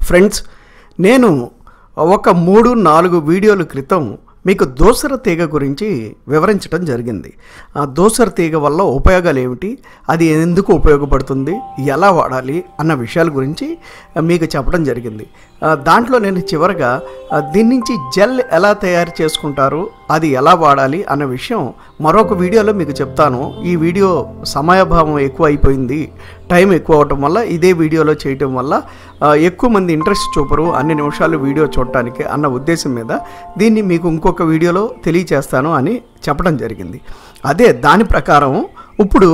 friends నేను ఒక మూడు నాలుగు వీడియోల క్రితం మీకు దోసర తీగ గురించి వివరించడం జరిగింది ఆ దోసర తీగ వల్ల ఉపయోగాలు ఏమిటి అది ఎందుకు ఉపయోగపడుతుంది ఎలా వాడాలి అన్న విషయాల గురించి మీకు చెప్పడం జరిగింది ఆ, దాంట్లో నేను చివరగా ఆ, దీని నుంచి జెల్ ఎలా తయారు చేసుకుంటారు అది ఎలా వాడాలి అన్న విషయం మరొక వీడియోలో మీకు చెప్తాను ఈ వీడియో సమయాభావం ఎక్కువ అయిపోయింది టైం ఎక్కువ అవటం వల్ల ఇదే వీడియోలో చేయటం వల్ల ఆ, ఎక్కువ మంది ఇంట్రెస్ట్ చూపరు అన్ని నిమిషాలు వీడియో చూడటానికి అన్న ఉద్దేశం మీద దీన్ని మీకు ఇంకొక వీడియోలో తెలియచేస్తాను అని చెప్పడం జరిగింది అదే దాని ప్రకారం ఇప్పుడు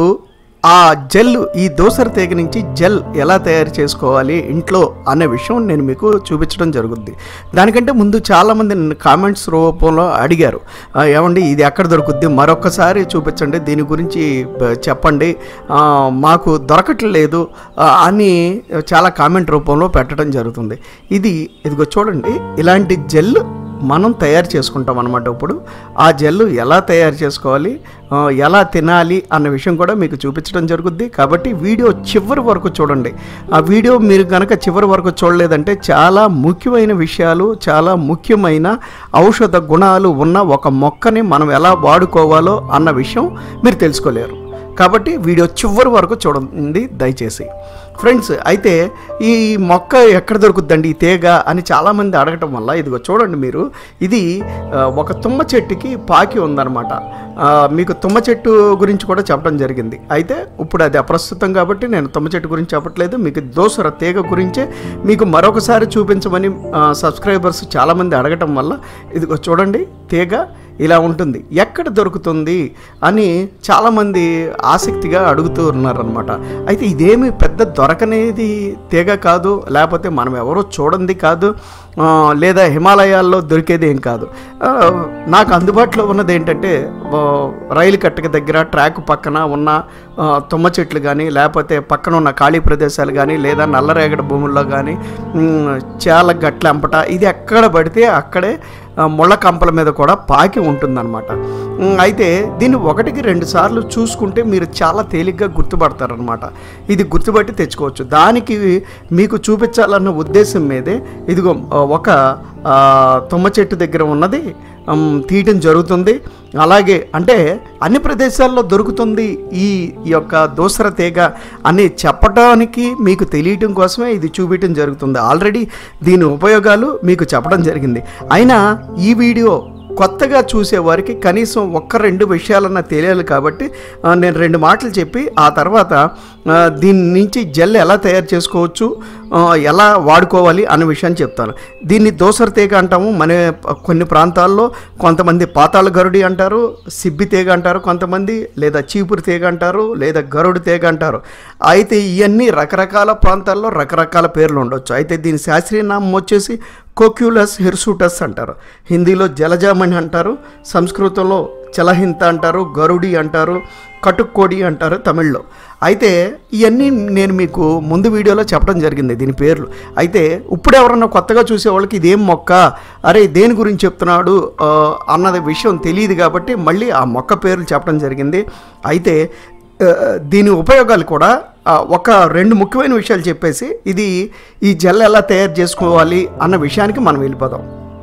ఆ జెల్ ఈ దోసర తీగ నుంచి జెల్ ఎలా తయారు చేసుకోవాలి ఇంట్లో అనే విషయం నేను మీకు చూపించడం జరుగుద్ది దానికంటే ముందు చాలామంది నన్ను కామెంట్స్ రూపంలో అడిగారు "ఆ, ఏమండి ఇది ఎక్కడ దొరుకుద్ది మరొకసారి చూపించండి దీని గురించి బ- చెప్పండి ఆ, మాకు దొరకట్లేదు ఆ, అని చాలా కామెంట్ రూపంలో పెట్టడం జరుగుతుంది ఇది ఇదిగో చూడండి ఇలాంటి జెల్ మనం తయారు చేసుకుంటాం అనమాట ఇప్పుడు ఆ జెల్ ఎలా తయారు చేసుకోవాలి ఆ, ఎలా తినాలి అన్న విషయం కూడా మీకు చూపించడం జరుగుద్ది కాబట్టి వీడియో చివరి వరకు చూడండి ఆ వీడియో మీరు కనుక చివరి వరకు చూడలేదంటే చాలా ముఖ్యమైన విషయాలు చాలా ముఖ్యమైన ఔషధ గుణాలు ఉన్న ఒక మొక్కని మనం ఎలా వాడుకోవాలో అన్న విషయం మీరు తెలుసుకోలేరు కాబట్టి వీడియో చివరి వరకు చూడండి దయచేసి ఫ్రెండ్స్ అయితే ఈ మొక్క ఎక్కడ దొరుకుద్దండి ఈ తీగ అని చాలామంది అడగటం వల్ల ఇదిగో చూడండి మీరు ఇది ఆ, ఒక తుమ్మ చెట్టుకి పాకి ఉందన్నమాట ఆ, మీకు తుమ్మ చెట్టు గురించి కూడా చెప్పడం జరిగింది అయితే ఇప్పుడు అది అప్రస్తుతం కాబట్టి నేను తుమ్మ చెట్టు గురించి చెప్పట్లేదు మీకు దోసర తీగ గురించే మీకు మరొకసారి చూపించమని ఆ, సబ్స్క్రైబర్స్ చాలామంది అడగటం వల్ల ఇదిగో చూడండి తీగ ఇలా ఉంటుంది ఎక్కడ దొరుకుతుంది అని చాలామంది ఆసక్తిగా అడుగుతూ ఉన్నారనమాట అయితే ఇదేమి పెద్ద దొరకనేది తీగ కాదు లేకపోతే మనం ఎవరో చూడండి కాదు ఆ, లేదా హిమాలయాల్లో దొరికేది ఏం కాదు ఆ, నాకు అందుబాటులో ఉన్నది ఏంటంటే ఆ, రైలు కట్టక దగ్గర ట్రాక్ పక్కన ఉన్న ఆ, తుమ్మ చెట్లు కానీ లేకపోతే పక్కన ఉన్న ఖాళీ ప్రదేశాలు కానీ లేదా నల్లరేగడి భూముల్లో కానీ ఉమ్, చాలా గట్ల అంపట ఇది ఎక్కడ పడితే అక్కడే ఆ, ముళ్ళ కంపల మీద కూడా పాకి ఉంటుందన్నమాట ఉమ్, అయితే దీన్ని ఒకటికి రెండు సార్లు చూసుకుంటే మీరు చాలా తేలిగ్గా గుర్తుపడతారనమాట ఇది గుర్తుపట్టి తెచ్చుకోవచ్చు దానికి మీకు చూపించాలన్న ఉద్దేశం మీదే ఇదిగో ఆ, ఒక ఆ, తుమ్మ చెట్టు దగ్గర ఉన్నది ఉమ్, తీయటం జరుగుతుంది అలాగే అంటే అన్ని ప్రదేశాల్లో దొరుకుతుంది ఈ ఈ యొక్క దోసర తీగ అని చెప్పడానికి మీకు తెలియటం కోసమే ఇది చూపించడం జరుగుతుంది ఆల్రెడీ దీని ఉపయోగాలు మీకు చెప్పడం జరిగింది అయినా ఈ వీడియో కొత్తగా చూసేవారికి కనీసం ఒక్క రెండు విషయాలన్నా తెలియాలి కాబట్టి ఆ, నేను రెండు మాటలు చెప్పి ఆ తర్వాత ఆ, దీని నుంచి జెల్ ఎలా తయారు చేసుకోవచ్చు ఆ, ఎలా వాడుకోవాలి అనే విషయాన్ని చెప్తాను దీన్ని దోసర తీగ అంటాము మన కొన్ని ప్రాంతాల్లో కొంతమంది పాతాళ గరుడి అంటారు సిబ్బి తీగ అంటారు కొంతమంది లేదా చీపురు తీగ అంటారు లేదా గరుడు తీగ అంటారు అయితే ఇవన్నీ రకరకాల ప్రాంతాల్లో రకరకాల పేర్లు ఉండొచ్చు అయితే దీని శాస్త్రీయ నామం వచ్చేసి కోక్యులస్ హిర్సూటస్ అంటారు హిందీలో జలజామణి అంటారు సంస్కృతంలో చలహింత అంటారు గరుడి అంటారు కటుక్కోడి అంటారు తమిళ్లో అయితే ఇవన్నీ నేను మీకు ముందు వీడియోలో చెప్పడం జరిగింది దీని పేర్లు అయితే ఇప్పుడు ఎవరన్నా కొత్తగా చూసే వాళ్ళకి ఇదేం మొక్క అరే దేని గురించి చెప్తున్నాడు ఆ, అన్నది విషయం తెలియదు కాబట్టి మళ్ళీ ఆ మొక్క పేర్లు చెప్పడం జరిగింది అయితే ఆ, దీని ఉపయోగాలు కూడా ఆ, ఒక రెండు ముఖ్యమైన విషయాలు చెప్పేసి ఇది ఈ జెల్ ఎలా తయారు చేసుకోవాలి అన్న విషయానికి మనం వెళ్ళిపోదాం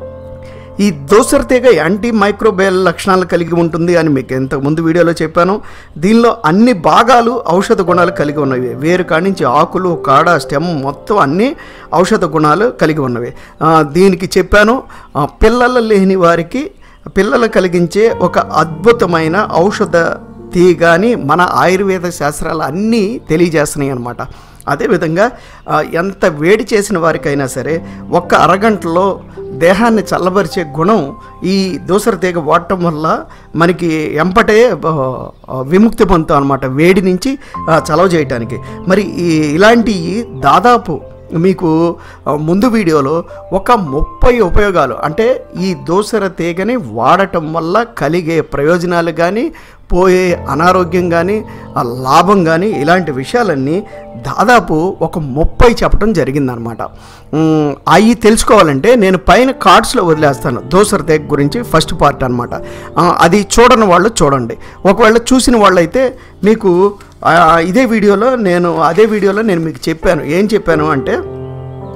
ఈ దోసర తీగ యాంటీ మైక్రోబయల్ లక్షణాలు కలిగి ఉంటుంది అని మీకు ఇంతకు ముందు వీడియోలో చెప్పాను దీనిలో అన్ని భాగాలు ఔషధ గుణాలు కలిగి ఉన్నవి వేరు కాడి నుంచి ఆకులు కాడ స్టెమ్ మొత్తం అన్ని ఔషధ గుణాలు కలిగి ఉన్నవి ఆ, దీనికి చెప్పాను ఆ, పిల్లలు లేని వారికి పిల్లలు కలిగించే ఒక అద్భుతమైన ఔషధ తీగ అని మన ఆయుర్వేద శాస్త్రాలు అన్నీ తెలియజేస్తున్నాయి అన్నమాట అదేవిధంగా ఆ, ఎంత వేడి చేసిన వారికైనా సరే ఒక్క అరగంటలో దేహాన్ని చల్లబరిచే గుణం ఈ దూసర తీగ వాడటం వల్ల మనకి ఎంపటే ఆ, విముక్తి పొందుతాం అనమాట వేడి నుంచి ఆ, చలవ చేయటానికి మరి ఈ ఇలాంటి దాదాపు మీకు ఆ, ముందు వీడియోలో ఒక ముప్పై ఉపయోగాలు అంటే ఈ దోసర తీగని వాడటం వల్ల కలిగే ప్రయోజనాలు కానీ పోయే అనారోగ్యం కానీ ఆ లాభం కానీ ఇలాంటి విషయాలన్నీ దాదాపు ఒక ముప్పై చెప్పడం జరిగిందనమాట మ్, అవి తెలుసుకోవాలంటే నేను పైన కార్డ్స్లో వదిలేస్తాను దోసర తీగ గురించి ఫస్ట్ పార్ట్ అనమాట అది చూడని వాళ్ళు చూడండి ఒకవేళ చూసిన వాళ్ళైతే మీకు ఆ, ఇదే వీడియోలో నేను అదే వీడియోలో నేను మీకు చెప్పాను ఏం చెప్పాను అంటే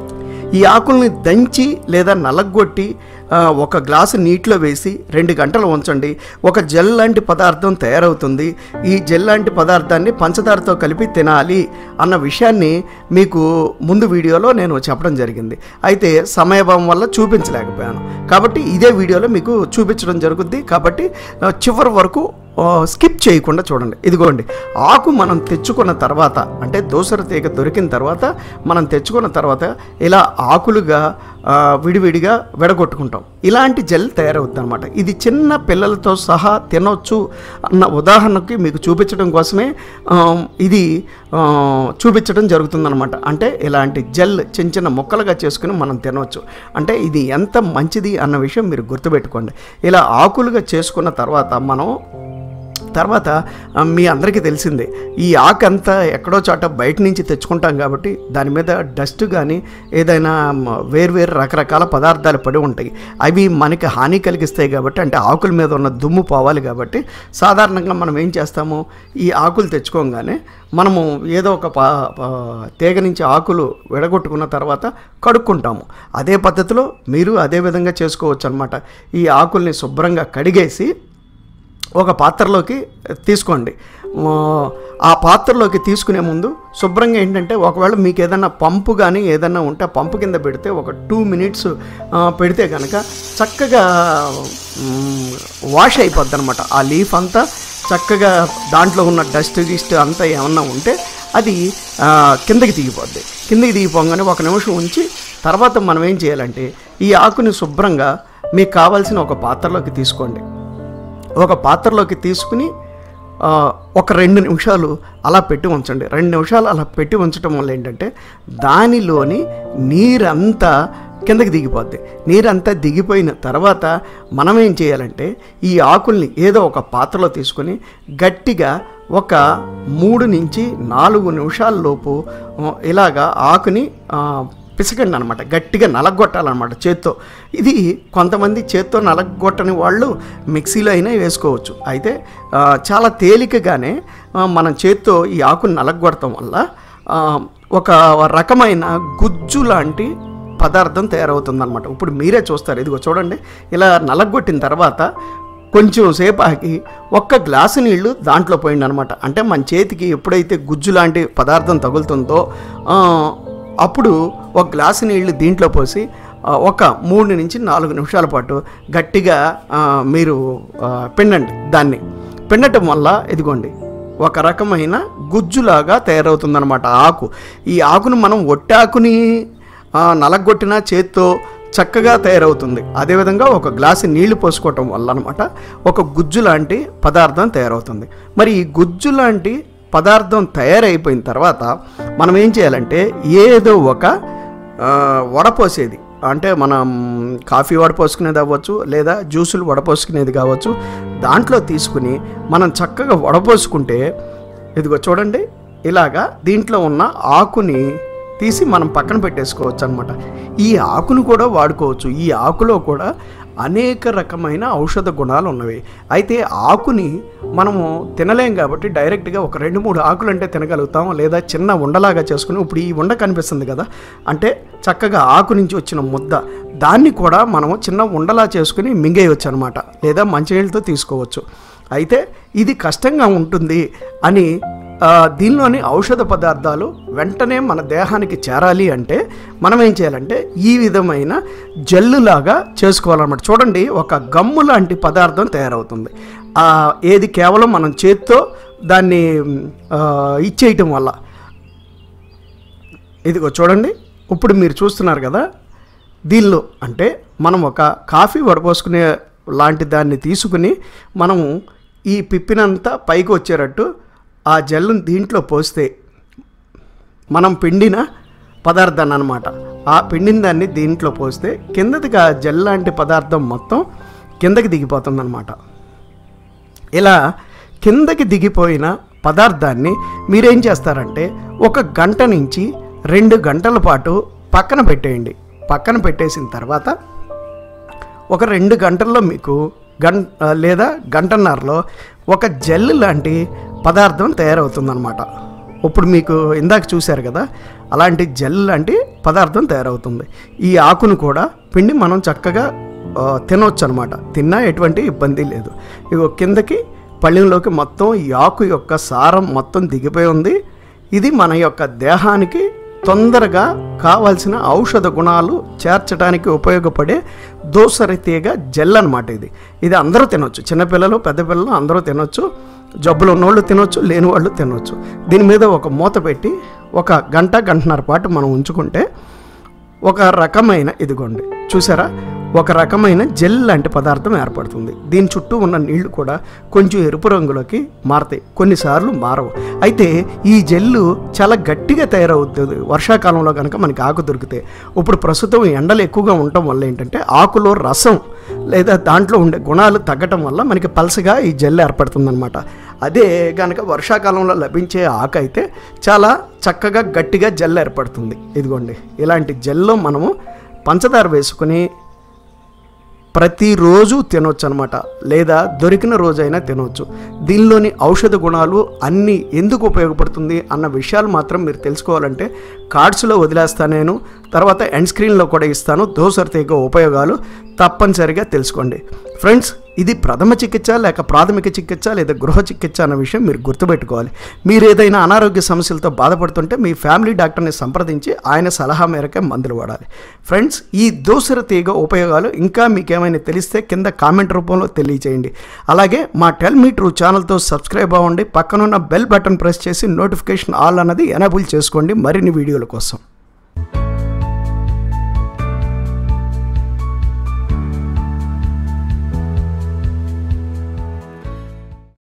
ఈ ఆకుల్ని దంచి లేదా నలగొట్టి ఆ, ఒక గ్లాసు నీటిలో వేసి రెండు గంటలు ఉంచండి ఒక జెల్ లాంటి పదార్థం తయారవుతుంది ఈ జెల్ లాంటి పదార్థాన్ని పంచదారతో కలిపి తినాలి అన్న విషయాన్ని మీకు ముందు వీడియోలో నేను చెప్పడం జరిగింది అయితే సమయభావం వల్ల చూపించలేకపోయాను కాబట్టి ఇదే వీడియోలో మీకు చూపించడం జరుగుద్ది కాబట్టి ఆ, చివరి వరకు ఆ, స్కిప్ చేయకుండా చూడండి ఇదిగోండి ఆకు మనం తెచ్చుకున్న తర్వాత అంటే దోసర తీగ దొరికిన తర్వాత మనం తెచ్చుకున్న తర్వాత ఇలా ఆకులుగా ఆ, విడివిడిగా విడగొట్టుకుంటాం ఇలాంటి జెల్ తయారవుద్ది అనమాట ఇది చిన్న పిల్లలతో సహా తినొచ్చు అన్న ఉదాహరణకి మీకు చూపించడం కోసమే ఆ, ఇది ఆ, చూపించడం జరుగుతుందన్నమాట అంటే ఇలాంటి జెల్ చిన్న చిన్న ముక్కలుగా చేసుకుని మనం తినవచ్చు అంటే ఇది ఎంత మంచిది అన్న విషయం మీరు గుర్తుపెట్టుకోండి ఇలా ఆకులుగా చేసుకున్న తర్వాత మనం తర్వాత ఆ, మీ అందరికీ తెలిసిందే ఈ ఆకు అంతా ఎక్కడో చోట బయట నుంచి తెచ్చుకుంటాం కాబట్టి దాని మీద డస్ట్ కానీ ఏదైనా మ, వేర్వేరు రకరకాల పదార్థాలు పడి ఉంటాయి అవి మనకి హాని కలిగిస్తాయి కాబట్టి అంటే ఆకుల మీద ఉన్న దుమ్ము పోవాలి కాబట్టి సాధారణంగా మనం ఏం చేస్తాము ఈ ఆకులు తెచ్చుకోగానే మనము ఏదో ఒక పా పా- తీగ నుంచి ఆకులు విడగొట్టుకున్న తర్వాత కడుక్కుంటాము అదే పద్ధతిలో మీరు అదే విధంగా చేసుకోవచ్చు అనమాట ఈ ఆకుల్ని శుభ్రంగా కడిగేసి ఒక పాత్రలోకి తీసుకోండి ఆ, ఆ పాత్రలోకి తీసుకునే ముందు శుభ్రంగా ఏంటంటే ఒకవేళ మీకు ఏదైనా పంపు కానీ ఏదైనా ఉంటే ఆ పంపు కింద పెడితే ఒక టూ మినిట్స్ పెడితే కనుక చక్కగా మ్, వాష్ అయిపోద్ది అనమాట ఆ లీఫ్ అంతా చక్కగా దాంట్లో ఉన్న డస్ట్ గిస్ట్ అంతా ఏమన్నా ఉంటే అది ఆ, కిందకి దిగిపోద్ది కిందకి దిగిపోగానే ఒక నిమిషం ఉంచి తర్వాత మనం ఏం చేయాలంటే ఈ ఆకుని శుభ్రంగా మీకు కావాల్సిన ఒక పాత్రలోకి తీసుకోండి ఒక పాత్రలోకి తీసుకుని ఆ, ఒక రెండు నిమిషాలు అలా పెట్టి ఉంచండి రెండు నిమిషాలు అలా పెట్టి ఉంచడం వల్ల ఏంటంటే దానిలోని నీరంతా కిందకి దిగిపోద్ది నీరంతా దిగిపోయిన తర్వాత మనం ఏం చేయాలంటే ఈ ఆకుల్ని ఏదో ఒక పాత్రలో తీసుకొని గట్టిగా ఒక మూడు నుంచి నాలుగు నిమిషాల లోపు ఆ, ఇలాగా ఆకుని ఆ, పిసకండి అనమాట గట్టిగా నలగొట్టాలన్నమాట చేత్తో ఇది కొంతమంది చేత్తో నలగొట్టని వాళ్ళు మిక్సీలో అయినా వేసుకోవచ్చు అయితే ఆ, చాలా తేలికగానే ఆ, మనం చేత్తో ఈ ఆకుని నలగొడటం వల్ల ఆ, ఒక రకమైన గుజ్జు లాంటి పదార్థం తయారవుతుందన్నమాట ఇప్పుడు మీరే చూస్తారు ఇదిగో చూడండి ఇలా నలగొట్టిన తర్వాత కొంచెం సేపు ఆగి ఒక్క గ్లాసు నీళ్లు దాంట్లో పోయింది అనమాట అంటే మన చేతికి ఎప్పుడైతే గుజ్జు లాంటి పదార్థం తగులుతుందో ఆ, అప్పుడు ఒక గ్లాసు నీళ్లు దీంట్లో పోసి ఆ, ఒక మూడు నుంచి నాలుగు నిమిషాల పాటు గట్టిగా ఆ, మీరు ఆ, పిండండి దాన్ని పిండటం వల్ల ఇదిగోండి ఒక రకమైన గుజ్జులాగా తయారవుతుందన్నమాట ఆకు ఈ ఆకును మనం ఒట్టాకుని ఆ, నలగొట్టిన చేత్తో చక్కగా తయారవుతుంది అదేవిధంగా ఒక గ్లాసు నీళ్లు పోసుకోవటం వల్ల అనమాట ఒక గుజ్జు లాంటి పదార్థం తయారవుతుంది మరి ఈ గుజ్జు లాంటి పదార్థం తయారైపోయిన తర్వాత మనం ఏం చేయాలంటే ఏదో ఒక ఆ, వడపోసేది అంటే మనం కాఫీ వడపోసుకునేది అవ్వచ్చు లేదా జ్యూసులు వడపోసుకునేది కావచ్చు దాంట్లో తీసుకుని మనం చక్కగా వడపోసుకుంటే ఇదిగో చూడండి ఇలాగా దీంట్లో ఉన్న ఆకుని తీసి మనం పక్కన పెట్టేసుకోవచ్చు అనమాట ఈ ఆకును కూడా వాడుకోవచ్చు ఈ ఆకులో కూడా అనేక రకమైన ఔషధ గుణాలు ఉన్నవి అయితే ఆకుని మనము తినలేం కాబట్టి డైరెక్ట్గా ఒక రెండు మూడు ఆకులు అంటే తినగలుగుతాం లేదా చిన్న ఉండలాగా చేసుకుని ఇప్పుడు ఈ ఉండ కనిపిస్తుంది కదా అంటే చక్కగా ఆకు నుంచి వచ్చిన ముద్ద దాన్ని కూడా మనము చిన్న ఉండలా చేసుకుని మింగేయవచ్చు అనమాట లేదా మంచినీళ్ళతో తీసుకోవచ్చు అయితే ఇది కష్టంగా ఉంటుంది అని ఆ, దీనిలోని ఔషధ పదార్థాలు వెంటనే మన దేహానికి చేరాలి అంటే మనం ఏం చేయాలంటే ఈ విధమైన జల్లులాగా చేసుకోవాలన్నమాట చూడండి ఒక గమ్ము లాంటి పదార్థం తయారవుతుంది ఆ, ఏది కేవలం మనం చేత్తో దాన్ని ఆ, ఇచ్చేయటం వల్ల ఇదిగో చూడండి ఇప్పుడు మీరు చూస్తున్నారు కదా దీనిలో అంటే మనం ఒక కాఫీ వడపోసుకునే లాంటి దాన్ని తీసుకుని మనము ఈ పిప్పినంతా పైకి వచ్చేటట్టు ఆ జల్లును దీంట్లో పోస్తే మనం పిండిన పదార్థాన్ని అనమాట ఆ పిండిన దాన్ని దీంట్లో పోస్తే కిందకి ఆ జెల్ లాంటి పదార్థం మొత్తం కిందకి దిగిపోతుందన్నమాట ఇలా కిందకి దిగిపోయిన పదార్థాన్ని మీరేం చేస్తారంటే ఒక గంట నుంచి రెండు గంటల పాటు పక్కన పెట్టేయండి పక్కన పెట్టేసిన తర్వాత ఒక రెండు గంటల్లో మీకు గం ఆ, లేదా గంటన్నరలో ఒక జెల్ లాంటి పదార్థం తయారవుతుందన్నమాట ఇప్పుడు మీకు ఇందాక చూశారు కదా అలాంటి జెల్ లాంటి పదార్థం తయారవుతుంది ఈ ఆకును కూడా పిండి మనం చక్కగా ఆ, తినొచ్చు అనమాట తిన్నా ఎటువంటి ఇబ్బంది లేదు ఇగో కిందకి పళ్ళెంలోకి మొత్తం ఈ ఆకు యొక్క సారం మొత్తం దిగిపోయి ఉంది ఇది మన యొక్క దేహానికి తొందరగా కావాల్సిన ఔషధ గుణాలు చేర్చడానికి ఉపయోగపడే దోసరి తీగ జెల్ అనమాట ఇది ఇది అందరూ తినొచ్చు చిన్నపిల్లలు పెద్ద పిల్లలు అందరూ తినొచ్చు జబ్బులు ఉన్నోళ్ళు తినొచ్చు లేని వాళ్ళు తినొచ్చు దీని మీద ఒక మూత పెట్టి ఒక గంట గంటన్నర పాటు మనం ఉంచుకుంటే ఒక రకమైన ఇదిగోండి చూసారా ఒక రకమైన జెల్ లాంటి పదార్థం ఏర్పడుతుంది దీని చుట్టూ ఉన్న నీళ్లు కూడా కొంచెం ఎరుపు రంగులోకి మారతాయి కొన్నిసార్లు మారవు అయితే ఈ జెల్లు చాలా గట్టిగా తయారవుతుంది వర్షాకాలంలో కనుక మనకి ఆకు దొరికితే ఇప్పుడు ప్రస్తుతం ఎండలు ఎక్కువగా ఉండటం వల్ల ఏంటంటే ఆకులో రసం లేదా దాంట్లో ఉండే గుణాలు తగ్గటం వల్ల మనకి పలసగా ఈ జెల్ ఏర్పడుతుందన్నమాట అదే కనుక వర్షాకాలంలో లభించే ఆకు అయితే చాలా చక్కగా గట్టిగా జెల్ ఏర్పడుతుంది ఇదిగోండి ఇలాంటి జెల్లో మనము పంచదార వేసుకుని ప్రతిరోజు తినొచ్చు అనమాట లేదా దొరికిన రోజైనా తినొచ్చు దీనిలోని ఔషధ గుణాలు అన్నీ ఎందుకు ఉపయోగపడుతుంది అన్న విషయాలు మాత్రం మీరు తెలుసుకోవాలంటే కార్డ్స్లో వదిలేస్తాను నేను తర్వాత ఎండ్ స్క్రీన్లో కూడా ఇస్తాను దోసరి తీగ ఉపయోగాలు తప్పనిసరిగా తెలుసుకోండి ఫ్రెండ్స్ ఇది ప్రథమ చికిత్స లేక ప్రాథమిక చికిత్స లేదా గృహ చికిత్స అన్న విషయం మీరు గుర్తుపెట్టుకోవాలి మీరు ఏదైనా అనారోగ్య సమస్యలతో బాధపడుతుంటే మీ ఫ్యామిలీ డాక్టర్ని సంప్రదించి ఆయన సలహా మేరకే మందులు వాడాలి ఫ్రెండ్స్ ఈ దోసర తీగ ఉపయోగాలు ఇంకా మీకేమైనా తెలిస్తే కింద కామెంట్ రూపంలో తెలియచేయండి అలాగే మా టెల్ మీ ట్రూ ఛానల్తో సబ్స్క్రైబ్ అవ్వండి పక్కనున్న బెల్ బటన్ ప్రెస్ చేసి నోటిఫికేషన్ ఆల్ అన్నది ఎనేబుల్ చేసుకోండి మరిన్ని వీడియోల కోసం